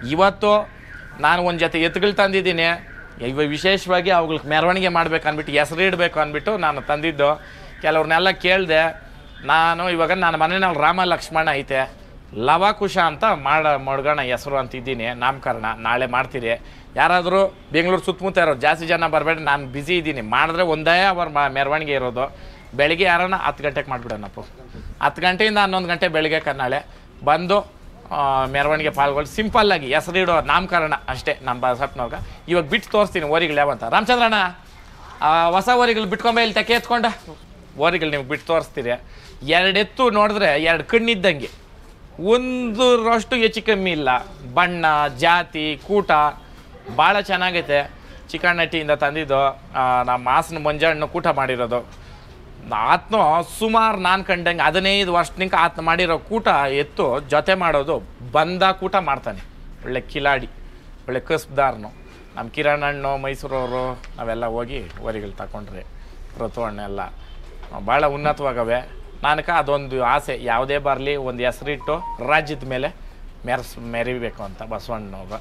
ಇವತ್ತು ನಾನು ಒಂದು ಜೊತೆ ಎತ್ತುಗಳು ತಂದಿದ್ದೀನಿ ಇವ ವಿಶೇಷವಾಗಿ ಅವುಗಳಿಗೆ ಮೆರವಣಿಗೆ ಮಾಡ್ಬೇಕು ಅಂದ್ಬಿಟ್ಟು ಹೆಸರು ಇಡಬೇಕು ಅಂದ್ಬಿಟ್ಟು ನಾನು ತಂದಿದ್ದು ಕೆಲವ್ರನ್ನೆಲ್ಲ ಕೇಳಿದೆ ನಾನು ಇವಾಗ ನನ್ನ ಮನೆಯಲ್ಲಿ ರಾಮ ಲಕ್ಷ್ಮಣ ಐತೆ ಲವಕುಶ ಅಂತ ಮಾಡ ಮಡ್ಗಣ ಹೆಸರು ಅಂತಿದ್ದೀನಿ ನಾಮಕರಣ ನಾಳೆ ಮಾಡ್ತೀರಿ ಯಾರಾದರೂ ಬೆಂಗಳೂರು ಸುತ್ತಮುತ್ತ ಇರೋರು ಜಾಸ್ತಿ ಜನ ಬರಬೇಡಿ ನಾನು ಬ್ಯುಸಿ ಇದ್ದೀನಿ ಮಾಡಿದ್ರೆ ಒಂದೇ ಅವರ್ ಮ ಮೆರವಣಿಗೆ ಇರೋದು ಬೆಳಿಗ್ಗೆ ಯಾರನ್ನ ಹತ್ತು ಗಂಟೆಗೆ ಮಾಡಿಬಿಡೋಣಪ್ಪ ಹತ್ತು ಗಂಟೆಯಿಂದ ಹನ್ನೊಂದು ಗಂಟೆ ಬೆಳಿಗ್ಗೆ ಕನ್ನಾಳೆ ಬಂದು ಆ, ಮೆರವಣಿಗೆ ಪಾಲ್ಗೊಳ್ಳಿ ಸಿಂಪಲ್ಲಾಗಿ ಹೆಸರಿಡೋ ನಾಮಕರಣ ಅಷ್ಟೇ ನಮ್ಮ ಬಸಪ್ಪನವ್ರಿಗೆ ಇವಾಗ ಬಿಟ್ಟು ತೋರಿಸ್ತೀನಿ ಓರಿಗಳು ಯಾವಂತ ರಾಮಚಂದ್ರಣ್ಣ ಆ ಹೊಸ ಓರಿಗಳು ಬಿಟ್ಕೊಂಬ ಇಲ್ಲಿ ತೆಕೆ ಎತ್ಕೊಂಡ ಓರಿಗಳು ನಿಮ್ಗೆ ಬಿಟ್ಟು ತೋರಿಸ್ತೀರಿ ಎರಡು ಎತ್ತು ನೋಡಿದ್ರೆ ಎರಡು ಕಣ್ಣಿದ್ದಂಗೆ ಒಂದು ರಷ್ಟು ಹೆಚ್ಚು ಕಮ್ಮಿ ಇಲ್ಲ ಬಣ್ಣ ಜಾತಿ ಕೂಟ ಭಾಳ ಚೆನ್ನಾಗೈತೆ ಚಿಕಣ್ಣಟ್ಟಿಯಿಂದ ತಂದಿದ್ದು ಆ, ನಮ್ಮ ಹಾಸನ ಮಂಜಾಣ್ಣು ಕೂಟ ಮಾಡಿರೋದು ಆತ್ನ ಸುಮಾರು ನಾನು ಕಂಡಂಗೆ ಹದಿನೈದು ವರ್ಷನಿಂಕ ಆತ್ನ ಮಾಡಿರೋ ಕೂಟ ಎತ್ತು ಜೊತೆ ಮಾಡೋದು ಬಂದ ಕೂಟ ಮಾಡ್ತಾನೆ ಒಳ್ಳೆ ಕಿಲಾಡಿ ಒಳ್ಳೆ ಕಸ್ಬ್ದಾರ್ನು ನಮ್ಮ ಕಿರಣ್ ಹಣ್ಣು ಮೈಸೂರವರು ನಾವೆಲ್ಲ ಹೋಗಿ ವರಿಗಳು ತಗೊಂಡ್ರಿ ಋತು ಹಣ್ಣೆಲ್ಲ ಭಾಳ ಉನ್ನತವಾಗವೆ ನನಕ ಅದೊಂದು ಆಸೆ ಯಾವುದೇ ಬರಲಿ ಒಂದು ಹೆಸರಿಟ್ಟು ರಾಜ್ಯದ ಮೇಲೆ ಮೆರೆಸ್ ಮೆರಿಬೇಕು ಅಂತ ಬಸವಣ್ಣವ್ರು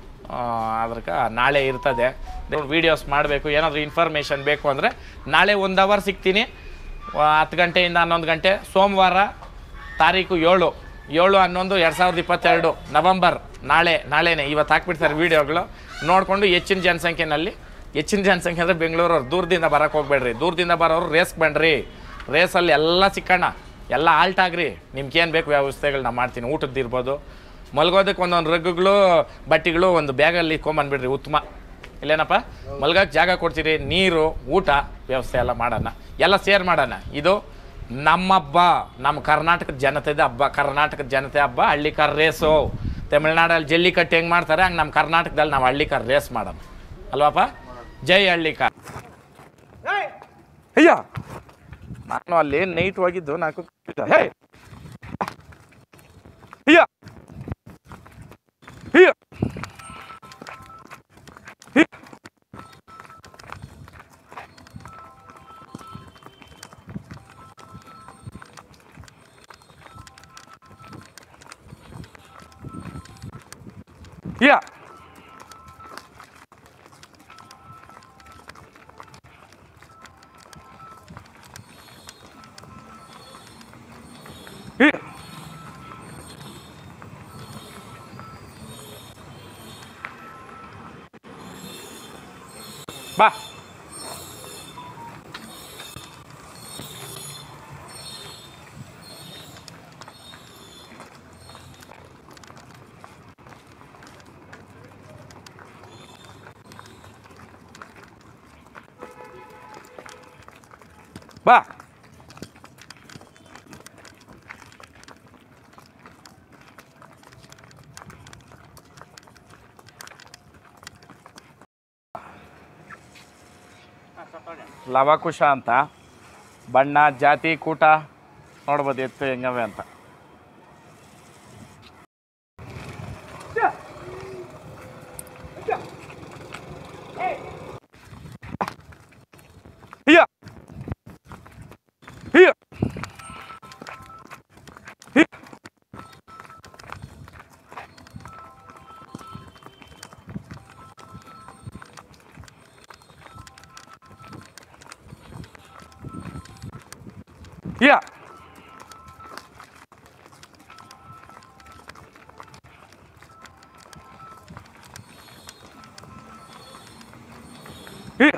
ಅದಕ್ಕೆ ನಾಳೆ ಇರ್ತದೆ ವೀಡಿಯೋಸ್ ಮಾಡಬೇಕು ಏನಾದರೂ ಇನ್ಫಾರ್ಮೇಷನ್ ಬೇಕು ಅಂದರೆ ನಾಳೆ ಒಂದು ಅವರ್ ಸಿಗ್ತೀನಿ ಆ, ಹತ್ತು ಗಂಟೆಯಿಂದ ಹನ್ನೊಂದು ಗಂಟೆ ಸೋಮವಾರ ತಾರೀಕು ಏಳು ಏಳು ಹನ್ನೊಂದು ಎರಡು ಸಾವಿರದ ಇಪ್ಪತ್ತೆರಡು ನವಂಬರ್ ನಾಳೆ ನಾಳೆನೇ ಇವತ್ತು ಹಾಕ್ಬಿಡ್ತಾರೆ ವೀಡಿಯೋಗಳು ನೋಡಿಕೊಂಡು ಹೆಚ್ಚಿನ ಜನಸಂಖ್ಯೆನಲ್ಲಿ ಹೆಚ್ಚಿನ ಜನಸಂಖ್ಯೆ ಅಂದರೆ ಬೆಂಗಳೂರವ್ರು ದೂರದಿಂದ ಬರೋಕ್ಕೆ ಹೋಗ್ಬೇಡ್ರಿ ದೂರದಿಂದ ಬರೋರು ರೇಸ್ಗೆ ಬನ್ನಿರಿ ರೇಸಲ್ಲಿ ಎಲ್ಲ ಸಿಕ್ಕಣ್ಣ ಎಲ್ಲ ಆಲ್ಟ್ ಆಗ್ರಿ ನಿಮ್ಗೇನು ಬೇಕು ವ್ಯವಸ್ಥೆಗಳನ್ನ ಮಾಡ್ತೀನಿ ಊಟದ್ದು ಇರ್ಬೋದು ಮಲ್ಗೋದಕ್ಕೆ ಒಂದೊಂದು ರಗ್ಗುಗಳು ಬಟ್ಟೆಗಳು ಒಂದು ಬ್ಯಾಗಲ್ಲಿ ಇಟ್ಕೊಂಬಂದ್ಬಿಡ್ರಿ ಉತ್ತಮ ಇಲ್ಲೇನಪ್ಪ ಮಲ್ಗಕ್ಕೆ ಜಾಗ ಕೊಡ್ತೀರಿ ನೀರು ಊಟ ವ್ಯವಸ್ಥೆ ಎಲ್ಲ ಮಾಡೋಣ ಎಲ್ಲ ಸೇರ್ ಮಾಡೋಣ ಇದು ನಮ್ಮ ಹಬ್ಬ ನಮ್ಮ ಕರ್ನಾಟಕದ ಜನತೆದ ಹಬ್ಬ ಕರ್ನಾಟಕದ ಜನತೆ ಹಬ್ಬ ಹಳ್ಳಿಕಾರ್ ರೇಸು ತಮಿಳ್ನಾಡಲ್ಲಿ ಜಲ್ಲಿಕಟ್ಟು ಹೆಂಗೆ ಮಾಡ್ತಾರೆ ಹಂಗೆ ನಮ್ಮ ಕರ್ನಾಟಕದಲ್ಲಿ ನಾವು ಹಳ್ಳಿಕಾರ್ ರೇಸ್ ಮಾಡೋಣ ಅಲ್ವಾಪ್ಪ ಜೈ ಹಳ್ಳಿಕಾರ್ ಅಯ್ಯ ನಾನು ಅಲ್ಲಿ ನೈಟ್ ಹೋಗಿದ್ದು ನಾಲ್ಕು ಹೇ ಅಯ್ಯ ಅಯ್ಯ ಅಯ್ಯ. ಅಯ್ಯ ಅಯ್ಯ. ಬಾ ಬಾ ಲವಕುಶ ಅಂತ ಬಣ್ಣ ಜಾತಿ ಕೂಟ ನೋಡ್ಬೋದು ಎತ್ತು ಹೆಂಗವೆ ಅಂತ ಹಿಯ ಹಿಯ ಹಿಯ ಹಿಯ ಹಿಯ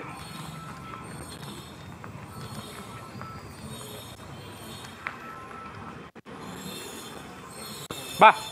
ಬಾ